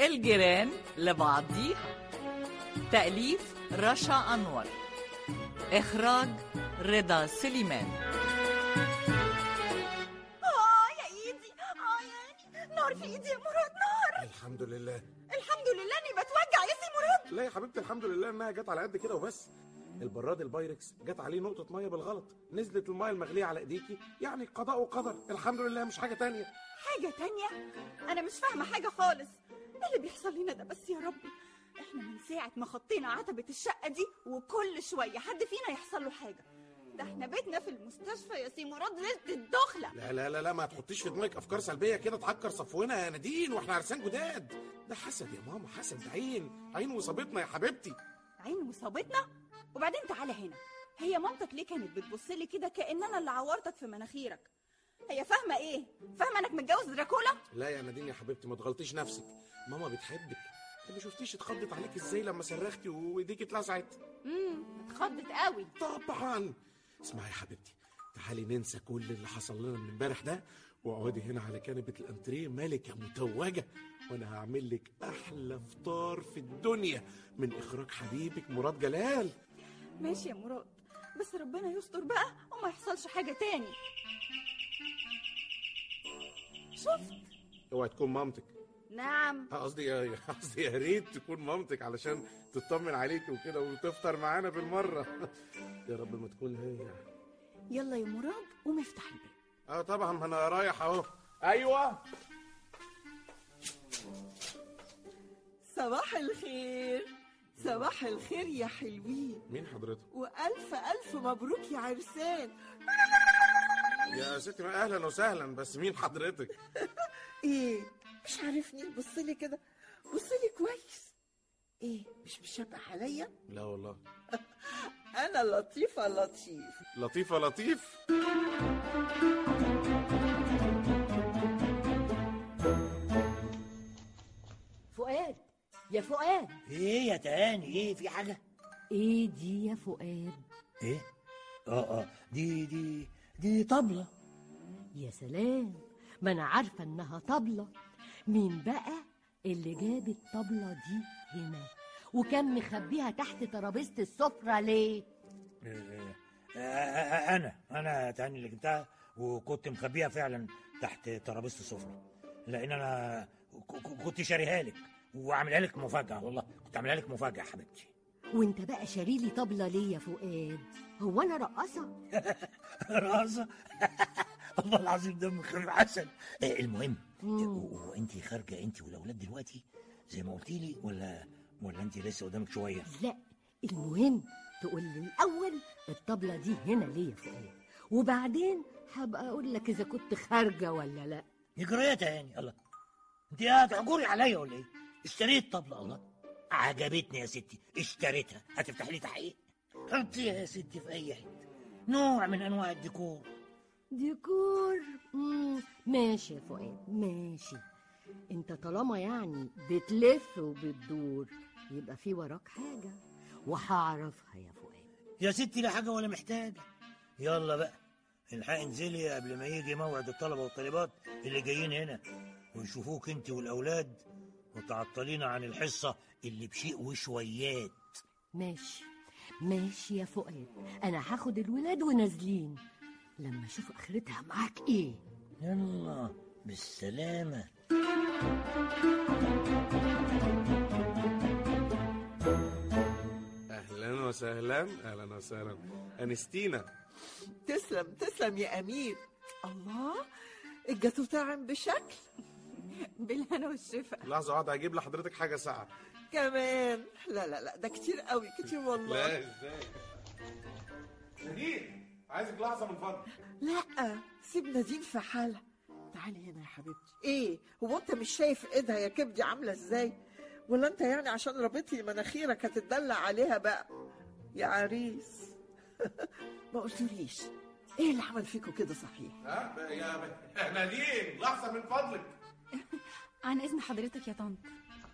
الجيران لبعضيها تأليف رشا أنور إخراج رضا سليمان اه يا ايدي اه يعني نار في ايدي يا مراد نار الحمد لله الحمد لله اني بتوجع يا سي مراد لا يا حبيبتي الحمد لله انها جت على قد كده وبس البراد البايركس جت عليه نقطة مية بالغلط نزلت المية المغلية على ايديكي يعني قضاء وقدر الحمد لله مش حاجة تانية حاجه تانية انا مش فاهمه حاجه خالص ايه اللي بيحصل لنا ده بس يا ربي احنا من ساعه ما خطينا عتبه الشقه دي وكل شويه حد فينا يحصل له حاجه ده احنا بيتنا في المستشفى يا سي مراد ليله الدخله لا لا لا لا ما تحطيش في دماغك افكار سلبية كده تعكر صفونا يا نادين واحنا عرسان جداد ده حسد يا ماما حسد عين عين وصابتنا يا حبيبتي عين مصابتنا وبعدين تعالى هنا هي مامتك ليه كانت بتبص لي كده كان انا اللي عورتك في مناخيرك هي فاهمه ايه فاهمه انك متجوز دراكولا لا يا نادين يا حبيبتي ما تغلطيش نفسك ماما بتحبك انت ما شفتيش اتخضت عليك ازاي لما صرختي وايديك اتلسعت امم اتخضت قوي طبعا اسمعي يا حبيبتي تعالي ننسى كل اللي حصل لنا من امبارح ده واقعدي هنا على كنبة الانتريه ملكة متوجة وانا هعمل لك احلى فطار في الدنيا من اخراج حبيبك مراد جلال ماشي يا مراد بس ربنا يستر بقى وما يحصلش حاجه تاني شفت اوعي تكون مامتك نعم قصدي يا قصدي يا ريت تكون مامتك علشان تطمن عليك وكده وتفطر معانا بالمرة يا رب ما تكون هي يلا يا مراد قوم افتح الباب اه طبعا ما انا رايح اهو ايوه صباح الخير صباح الخير يا حلوين مين حضرتك والف الف مبروك يا عرسان يا ستي ما اهلا وسهلا بس مين حضرتك ايه مش عارفني بص لي كده بص لي كويس ايه مش مشبه عليا لا والله انا لطيفه لطيف لطيفة لطيف فؤاد يا فؤاد ايه يا تهاني ايه في حاجه ايه دي يا فؤاد ايه اه اه دي دي دي طبله يا سلام ما انا عارفه انها طبله مين بقى اللي جاب الطبله دي هنا وكان مخبيها تحت ترابيزه السفره ليه آه، آه، آه، انا انا تهاني اللي جبتها وكنت مخبيها فعلا تحت ترابيزه السفره لان انا ك- ك- كنت شاريها لك وعاملها لك مفاجاه والله كنت عاملها لك مفاجاه يا حبيبتي وانت بقى شاريلي طبله ليه يا فؤاد هو انا رقاصه رقصه الله العظيم دمك خفيف حسن آه، المهم وانت خارجه انت والاولاد دلوقتي زي ما قلتي لي ولا ولا انت لسه قدامك شويه لا المهم تقول لي الاول الطبله دي هنا ليه يا فؤاد وبعدين هبقى اقول لك اذا كنت خارجه ولا لا نجرية تاني الله انت هتعجري عليا ولا ايه اشتريت طبلة الله عجبتني يا ستي اشتريتها هتفتح لي تحقيق حطيها يا ستي في اي حته نوع من انواع الديكور ديكور مم. ماشي يا فؤاد ماشي انت طالما يعني بتلف وبتدور يبقى في وراك حاجة وهعرفها يا فؤاد يا ستي لا حاجه ولا محتاجه يلا بقى الحقي انزلي قبل ما يجي موعد الطلبه والطالبات اللي جايين هنا ويشوفوك انت والاولاد وتعطلينا عن الحصه اللي بشيء وشويات ماشي ماشي يا فؤاد انا هاخد الولاد ونازلين لما اشوف اخرتها معاك ايه يلا بالسلامه اهلا وسهلا اهلا وسهلا انستينا تسلم تسلم يا امير الله الجاتو طعم بشكل بالهنا والشفا لحظة واحدة هجيب لحضرتك حاجة ساعة كمان لا لا لا ده كتير قوي كتير والله لا ازاي نادين عايزك لحظة من فضلك لا سيب نادين في حالها تعالي هنا يا حبيبتي ايه هو انت مش شايف ايدها يا كبدي عامله ازاي ولا انت يعني عشان رابط لي مناخيرك هتتدلع عليها بقى يا عريس ما قلتوليش ايه اللي عمل فيكوا كده صحيح ها يا يا نادين لحظة من فضلك عن اذن حضرتك يا طنط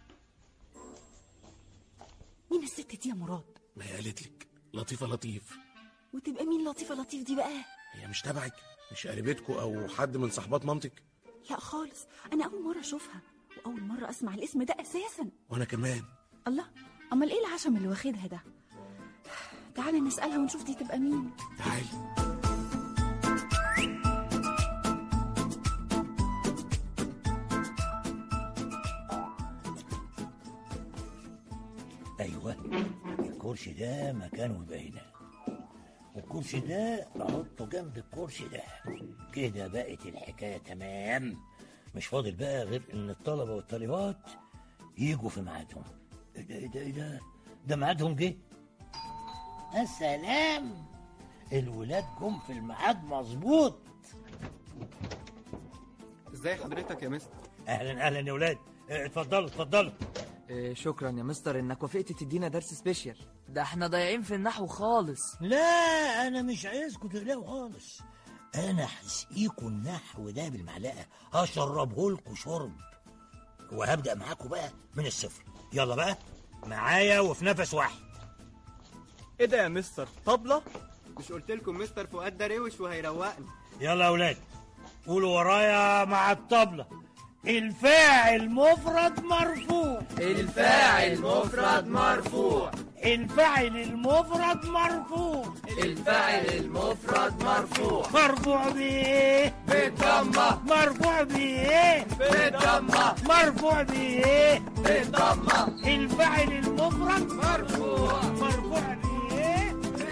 مين الست دي يا مراد ما هي قالت لك لطيفة لطيف وتبقى مين لطيفه لطيف دي بقى هي مش تبعك مش قريبتكوا او حد من صحبات مامتك لا خالص انا اول مره اشوفها اول مره اسمع الاسم ده اساسا وانا كمان الله امال ايه العشم اللي واخدها ده تعالي نسالها ونشوف دي تبقى مين تعالي ايوه الكرسي ده مكانه يبقى هنا والكرسي ده احطه جنب الكرسي ده كده بقت الحكايه تمام مش فاضل بقى غير ان الطلبه والطالبات يجوا في ميعادهم ايه ده ايه ده ايه ده ده ميعادهم جه يا سلام الولاد جم في الميعاد مظبوط ازاي حضرتك يا مستر اهلا اهلا يا ولاد اه، اتفضلوا اتفضلوا إيه شكرا يا مستر انك وافقت تدينا درس سبيشال ده احنا ضايعين في النحو خالص لا انا مش عايزكم تقلقوا خالص انا هسقيكوا النحو ده بالمعلقه هشربه لكم شرب وهبدا معاكم بقى من الصفر يلا بقى معايا وفي نفس واحد ايه ده يا مستر طبلة مش قلت لكم مستر فؤاد ده روش وهيروقني يلا يا ولاد قولوا ورايا مع الطبلة الفاعل مفرد مرفوع الفاعل مفرد مرفوع الفاعل المفرد مرفوع الفاعل المفرد مرفوع مرفوع بايه بالضمة مرفوع بايه بالضمة مرفوع بايه بالضمة الفاعل المفرد مرفوع مرفوع بايه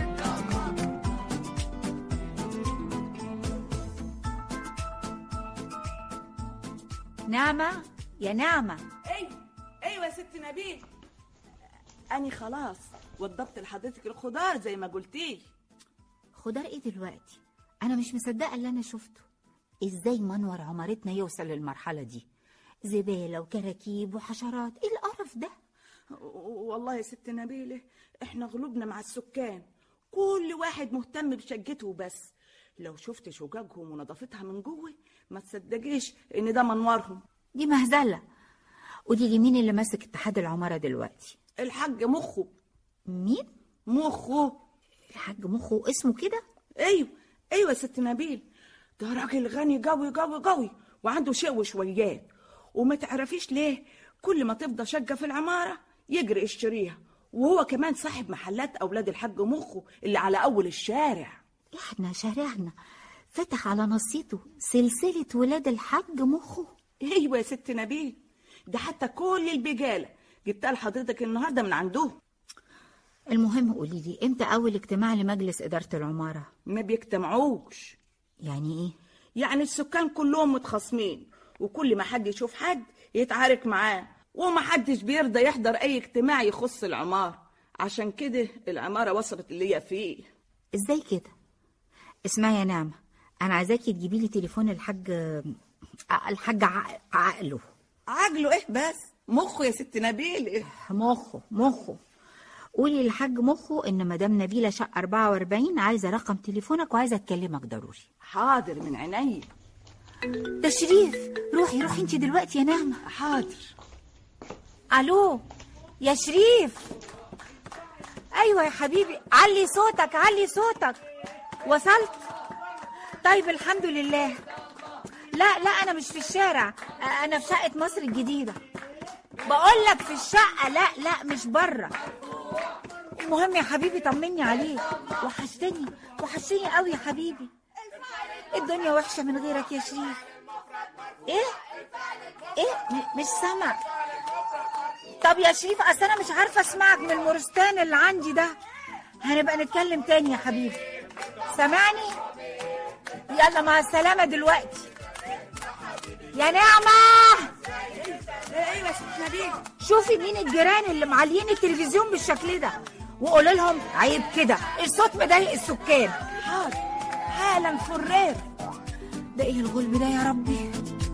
نعمه يا نعمه ايوه ايوه يا ست نبيل اني خلاص وضبت لحضرتك الخضار زي ما قلتي خضار ايه دلوقتي انا مش مصدقه اللي انا شفته ازاي منور عمارتنا يوصل للمرحله دي زباله وكراكيب وحشرات ايه القرف ده والله يا ست نبيله احنا غلوبنا مع السكان كل واحد مهتم بشقته وبس لو شفت شققهم ونظافتها من جوه ما تصدقيش ان ده منورهم دي مهزله قولي لي مين اللي ماسك اتحاد العماره دلوقتي الحاج مخه مين مخه الحاج مخه اسمه كده ايوه ايوه يا ست نبيل ده راجل غني قوي قوي قوي وعنده شيء وشويات وما تعرفيش ليه كل ما تفضى شقه في العماره يجري يشتريها وهو كمان صاحب محلات اولاد الحاج مخه اللي على اول الشارع احنا شارعنا فتح على نصيته سلسله ولاد الحاج مخه ايوه يا ست نبيل ده حتى كل البجاله جبتها لحضرتك النهارده من عندهم المهم قولي لي امتى اول اجتماع لمجلس اداره العماره ما بيجتمعوش يعني ايه يعني السكان كلهم متخاصمين وكل ما حد يشوف حد يتعارك معاه وما حدش بيرضى يحضر اي اجتماع يخص العمارة عشان كده العمارة وصلت اللي هي فيه ازاي كده اسمعي يا نعمه انا عايزاكي تجيبي لي تليفون الحاج الحاج عق- عقله عجله ايه بس مخه يا ست نبيل إيه؟ مخه مخه قولي للحاج مخه ان مدام نبيله شقه 44 عايزه رقم تليفونك وعايزه اكلمك ضروري حاضر من عينيا ده شريف روحي روحي انت دلوقتي يا نعمه حاضر الو يا شريف ايوه يا حبيبي علي صوتك علي صوتك وصلت طيب الحمد لله لا لا انا مش في الشارع انا في شقه مصر الجديده بقول لك في الشقه لا لا مش بره المهم يا حبيبي طمني عليك وحشتني وحشتني قوي يا حبيبي الدنيا وحشه من غيرك يا شريف ايه ايه م- مش سامع طب يا شريف اصل انا مش عارفه اسمعك من المورستان اللي عندي ده هنبقى نتكلم تاني يا حبيبي سامعني يلا مع السلامه دلوقتي يا نعمه ايوه يا ست نبيل شوفي مين الجيران اللي معليين التلفزيون بالشكل ده وقولي لهم عيب كده الصوت مضايق السكان حاضر حالا فرير ده ايه الغلب ده يا ربي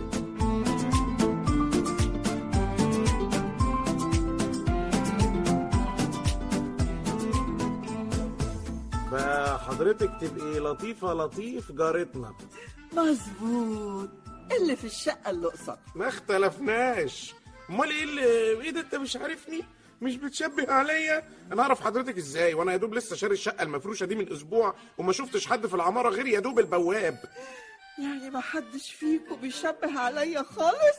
بقى حضرتك تبقي لطيفة لطيف جارتنا مظبوط اللي في الشقة اللي قصاد ما اختلفناش امال ايه اللي ايه ده انت مش عارفني مش بتشبه عليا انا اعرف حضرتك ازاي وانا يا دوب لسه شاري الشقه المفروشه دي من اسبوع وما شفتش حد في العماره غير يا دوب البواب يعني ما حدش فيكم بيشبه عليا خالص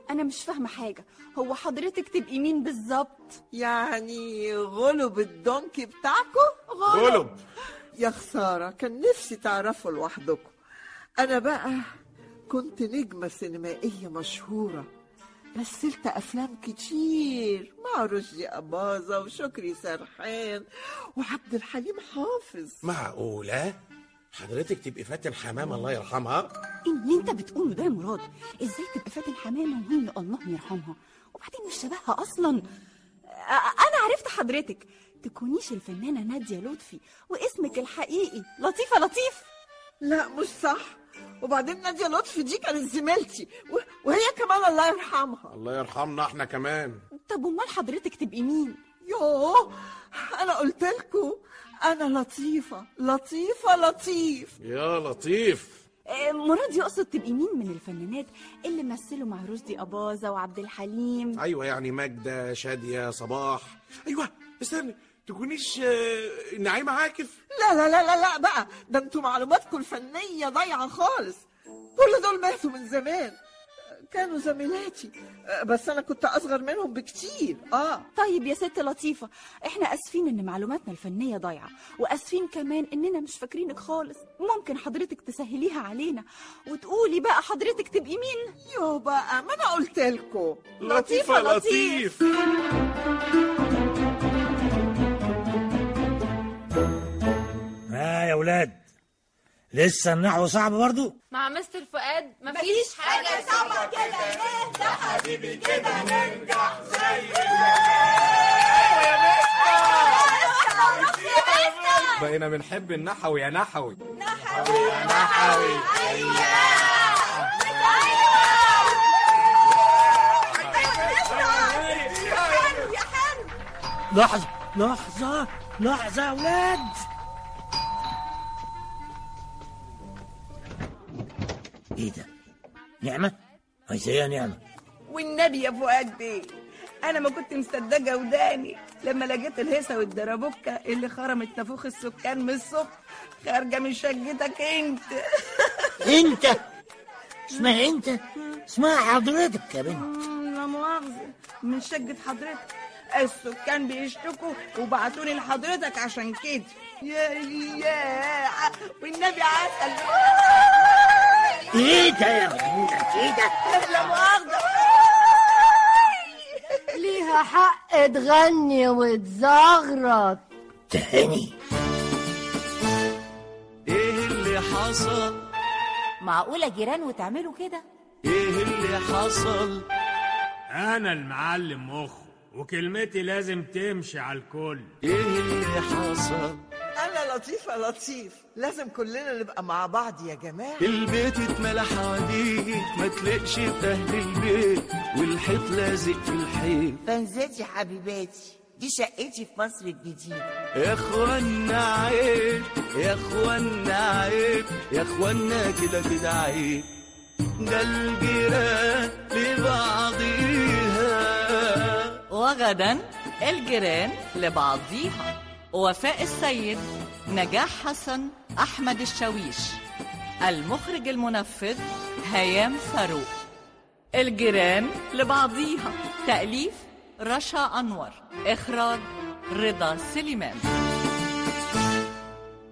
انا مش فاهمه حاجه هو حضرتك تبقي مين بالظبط يعني غلب الدونكي بتاعكم غلب يا خسارة كان نفسي تعرفوا لوحدكم أنا بقى كنت نجمة سينمائية مشهورة مثلت أفلام كتير مع رشدي أباظة وشكري سرحان وعبد الحليم حافظ معقولة حضرتك تبقي فاتن حمام الله يرحمها ايه اللي انت بتقوله ده يا مراد ازاي تبقى فاتن حمامه وهي اللي الله يرحمها وبعدين مش شبهها اصلا أ- انا عرفت حضرتك تكونيش الفنانه ناديه لطفي واسمك الحقيقي لطيفه لطيف لا مش صح وبعدين نادية لطفي دي كانت زميلتي و- وهي كمان الله يرحمها الله يرحمنا احنا كمان طب امال حضرتك تبقي مين يوه أنا قلت لكم أنا لطيفة لطيفة لطيف يا لطيف آه، مراد يقصد تبقي مين من الفنانات اللي مثلوا مع رشدي أباظة وعبد الحليم ايوه يعني ماجدة شادية صباح ايوه استني تكونيش آه، نعيمة عاكف لا لا لا لا لا بقى ده انتوا معلوماتكم الفنية ضايعة خالص كل دول ماتوا من زمان كانوا زميلاتي بس انا كنت اصغر منهم بكتير اه طيب يا ست لطيفة احنا اسفين ان معلوماتنا الفنية ضايعة واسفين كمان اننا مش فاكرينك خالص ممكن حضرتك تسهليها علينا وتقولي بقى حضرتك تبقي مين يو بقى ما انا قلت لكم لطيفة لطيف ها يا ولاد لسه النحو صعب برضو مع مستر فؤاد مفيش حاجة صعبة كده بقينا بنحب النحوي يا نحوي لحظة لحظة لحظة يا ولاد ايه ده نعمة عايزة ايه يا نعمة والنبي يا فؤاد بيه انا ما كنت مصدقه وداني لما لقيت الهيصه والدربوكه اللي خرمت نافوخ السكان من الصبح خارجه من شقتك انت انت اسمها انت اسمها حضرتك يا بنت مم، لا مؤاخذه من شقه حضرتك السكان بيشتكوا وبعتوني لحضرتك عشان كده يا يا والنبي عسل ايه ده يا مجنونة ايه ده لا مؤاخذه ليها حق تغني وتزغرط تهاني ايه اللي حصل معقولة جيران وتعملوا كده ايه اللي حصل أنا المعلم مخ وكلمتي لازم تمشي على الكل ايه اللي حصل انا لطيفة لطيف لازم كلنا نبقى مع بعض يا جماعة البيت اتملى حواديت ما تلاقش في اهل البيت والحيط لازق في الحيط فانزاتي حبيباتي دي شقتي في مصر الجديدة يا اخوانا عيب يا اخوانا عيب يا اخوانا كده كده عيب ده الجيران لبعضيها وغدا الجيران لبعضيها وفاء السيد نجاح حسن أحمد الشاويش المخرج المنفذ هيام فاروق الجيران لبعضيها تأليف رشا أنور إخراج رضا سليمان